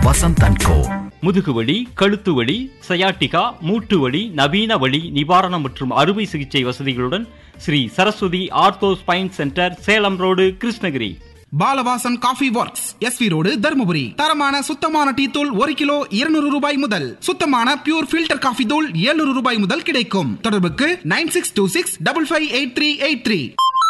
Vasanth and கோ முதுகுவலி கழுத்து வலி சயாட்டிகா மூட்டு வலி நவீன வலி நிவாரணம் மற்றும் அறுவை சிகிச்சை வசதிகளுடன் Shri Saraswathi ortho spine centre Salem road Krishnagiri Balavasan coffee works SV road Dharmapuri தரமான சுத்தமான டீ தூள் ஒரு கிலோ இருநூறு ரூபாய் முதல் சுத்தமான பியூர் ஃபில்டர் காஃபி தூள் 700 ரூபாய் முதல் கிடைக்கும் தொடர்புக்கு nine six two six double five eight three eight three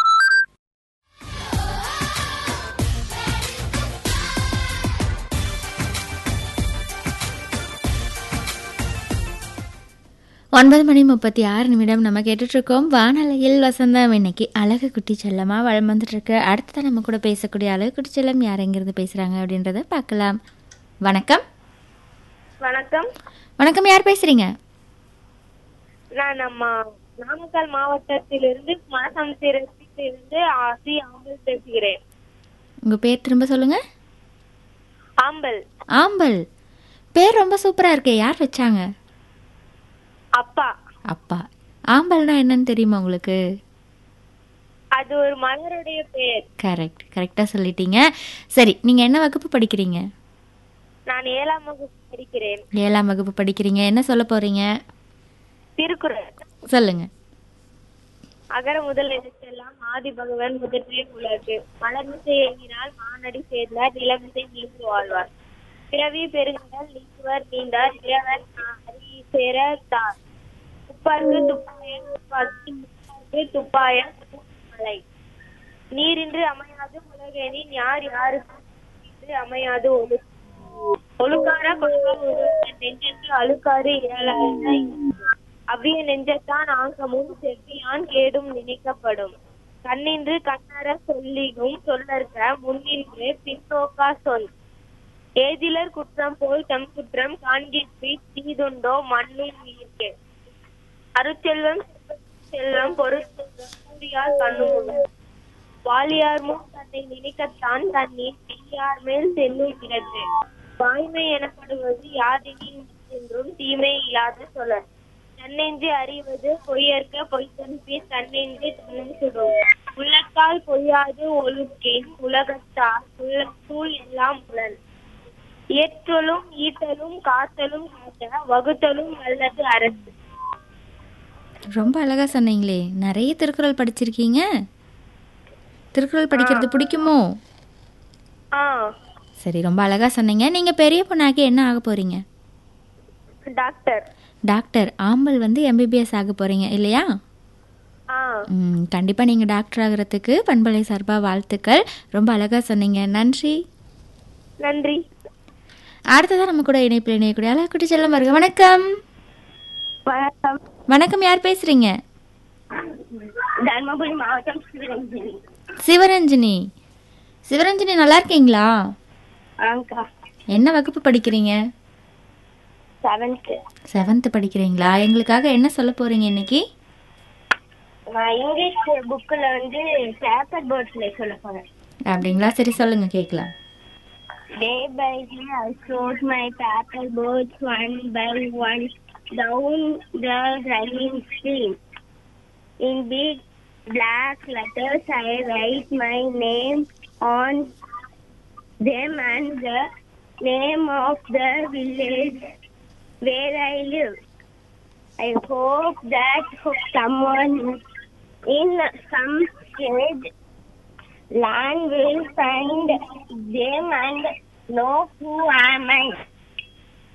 ஒன்பது மணி முப்பத்தி ஆறு நிமிடம் நம்ம கேட்டுட்டு இருக்கோம் வானலையில் வசந்தம் இன்னைக்கு அழகு குட்டி செல்லமா வளம் வந்துட்டு இருக்கு அடுத்ததான் நம்ம கூட பேசக்கூடிய அழகு குட்டி செல்லம் யார் எங்கிருந்து பேசுறாங்க அப்படின்றத பார்க்கலாம் வணக்கம் வணக்கம் வணக்கம் யார் பேசுறீங்க நான் நம்ம நாமக்கல் மாவட்டத்திலிருந்து மனசம்சிரத்திலிருந்து ஆசி ஆம்பல் பேசுகிறேன் உங்க பேர் திரும்ப சொல்லுங்க ஆம்பல் ஆம்பல் பேர் ரொம்ப சூப்பரா இருக்கே யார் வச்சாங்க அப்பா அப்பா ஆம்பல்னா என்னன்னு தெரியுமா உங்களுக்கு அது ஒரு மலருடைய பெயர் கரெக்ட் கரெக்டாக சொல்லிட்டீங்க சரி நீங்கள் என்ன வகுப்பு படிக்கிறீங்க நான் ஏழாம் வகுப்பு படிக்கிறேன் ஏழாம் வகுப்பு படிக்கிறீங்க என்ன சொல்ல போறீங்க திருக்குறள் சொல்லுங்க அகர முதல் எழுத்தெல்லாம் ஆதி பகவன் முதற்றே உலகு மலர்மிசை எங்கினால் மானடி சேர்ந்தார் நிலமிசை நீந்து வாழ்வார் பிறவி பெருங்கடல் நீக்குவர் நீந்தார் இறைவன் அரி சேர தார் துப்பார்க்கு துப்பாயன் துப்பாக்கி முப்பார்க்கு துப்பாயன் மலை நீரின்றி அமையாது உலகெனின் யார் யாருக்கு நீரின்றி அமையாது ஒழு ஒழுக்கார கொள்கை ஒருவன் நெஞ்சென்று அழுக்காறு இயலாத அவ்விய நெஞ்சத்தான் ஆங்கமும் செவ்வியான் கேடும் நினைக்கப்படும் கண்ணின்று கண்ணற சொல்லினும் சொல்லற்க முன்னின்று பின்னோக்கா சொல் ஏதிலர் குற்றம் போல் தம் குற்றம் காண்கிற்பி தீதுண்டோ மண்ணும் நீர்க்கே அருட்செல்வம் செல்வம் பொருட்செல்வம் கூடியார் கண்ணும் வாலியார் முன் தன்னை நினைக்கத்தான் தண்ணீர் பெரியார் மேல் செல்லுகிறது வாய்மை எனப்படுவது யாதெனின் என்றும் தீமை இல்லாத சொலர் தன்னெஞ்சு அறிவது பொய்யற்க பொய்த்தன்பி தன்னெஞ்சு தன்னை சுடும் உள்ளத்தால் பொய்யாது ஒழுக்கேன் உலகத்தால் உள்ளத்தூள் எல்லாம் உளன் இயற்றலும் ஈட்டலும் காத்தலும் காத்த வகுத்தலும் வல்லது அரசு ரொம்ப அழகா சொன்னீங்களே நிறைய திருக்குறள் படிச்சிருக்கீங்க திருக்குறள் படிக்கிறது பிடிக்குமோ ஆ சரி ரொம்ப அழகா சொன்னீங்க நீங்க பெரிய பொண்ணாக்கி என்ன ஆக போறீங்க டாக்டர் டாக்டர் ஆம்பல் வந்து எம்பிபிஎஸ் ஆக போறீங்க இல்லையா ஆ ம், கண்டிப்பா நீங்க டாக்டர் ஆகிறதுக்கு பண்பலை சார்பா வாழ்த்துக்கள் ரொம்ப அழகா சொன்னீங்க நன்றி நன்றி அடுத்ததான் நம்ம கூட இணைப்பில் இணையக்கூடிய அழகுட்டி செல்லம் வருக வணக்கம் வணக்கம் வணக்கம் யார் பேசுறீங்க தர்மபுரி மாவட்டம் சிவரஞ்சனி சிவரஞ்சினி சிவரஞ்சினி நல்லா இருக்கீங்களா ஆங்கா என்ன வகுப்பு படிக்கிறீங்க செவன்த் செவன்த் படிக்கிறீங்களா எங்களுக்காக என்ன சொல்ல போறீங்க இன்னைக்கு நான் இங்கிலீஷ் புக்கில் வந்து பேப்பர் பேர்ட்ஸில் சொல்ல போகிறேன் அப்படிங்களா சரி சொல்லுங்க கேட்கலாம் Day by day I sort my paper boats one by one down the running stream. In big black letters I write my name on them and the name of the village where I live. I hope that someone in some strange land will find them and know who am I.